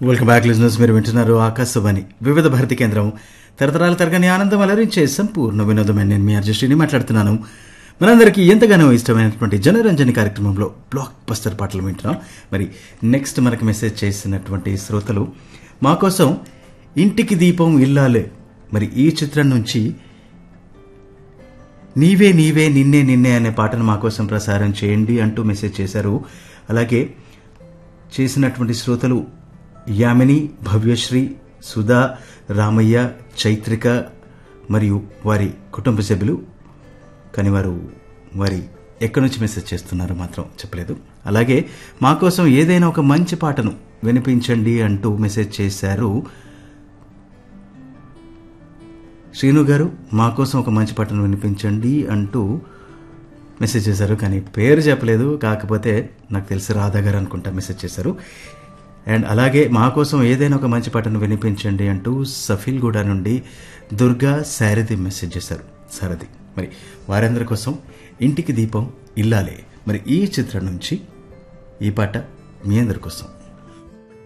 welcome back listeners మీరు వింటున్నారు ఆకాశవాణి వివిధ భారతి కేంద్రం తరతరాల తరగని ఆనందం అలరించే సంపూర్ణ వినోదమైన నేను మీ అర్జస్టిని మాట్లాడుతున్నాను మనందరికీ ఎంతగానో ఇష్టమైనటువంటి జనరంజని కార్యక్రమంలో బ్లాక్ బస్టర్ పాటలు వింటున్నాం మరి నెక్స్ట్ మనకు మెసేజ్ చేసినటువంటి శ్రోతలు మా కోసం ఇంటికి దీపం ఇల్లాలే మరి ఈ చిత్రం నుంచి నీవే నీవే నిన్నే నిన్నే అనే పాటను మా కోసం ప్రసారం చేయండి అంటూ మెసేజ్ చేశారు అలాగే చేసినటువంటి శ్రోతలు యామిని భవ్యశ్రీ సుధా రామయ్య చైత్రిక మరియు వారి కుటుంబ సభ్యులు కానీ వారు వారి ఎక్కడి నుంచి మెసేజ్ చేస్తున్నారో మాత్రం చెప్పలేదు అలాగే మా కోసం ఏదైనా ఒక మంచి పాటను వినిపించండి అంటూ మెసేజ్ చేశారు శ్రీను గారు మా కోసం ఒక మంచి పాటను వినిపించండి అంటూ మెసేజ్ చేశారు కానీ పేరు చెప్పలేదు కాకపోతే నాకు తెలిసి రాధా గారు అనుకుంటా మెసేజ్ చేశారు అండ్ అలాగే మా కోసం ఏదైనా ఒక మంచి పాటను వినిపించండి అంటూ సఫీల్గూడ నుండి దుర్గా శారది మెసేజ్ చేశారు సారథి మరి వారందరి కోసం ఇంటికి దీపం ఇల్లాలే మరి ఈ చిత్రం నుంచి ఈ పాట మీ అందరి కోసం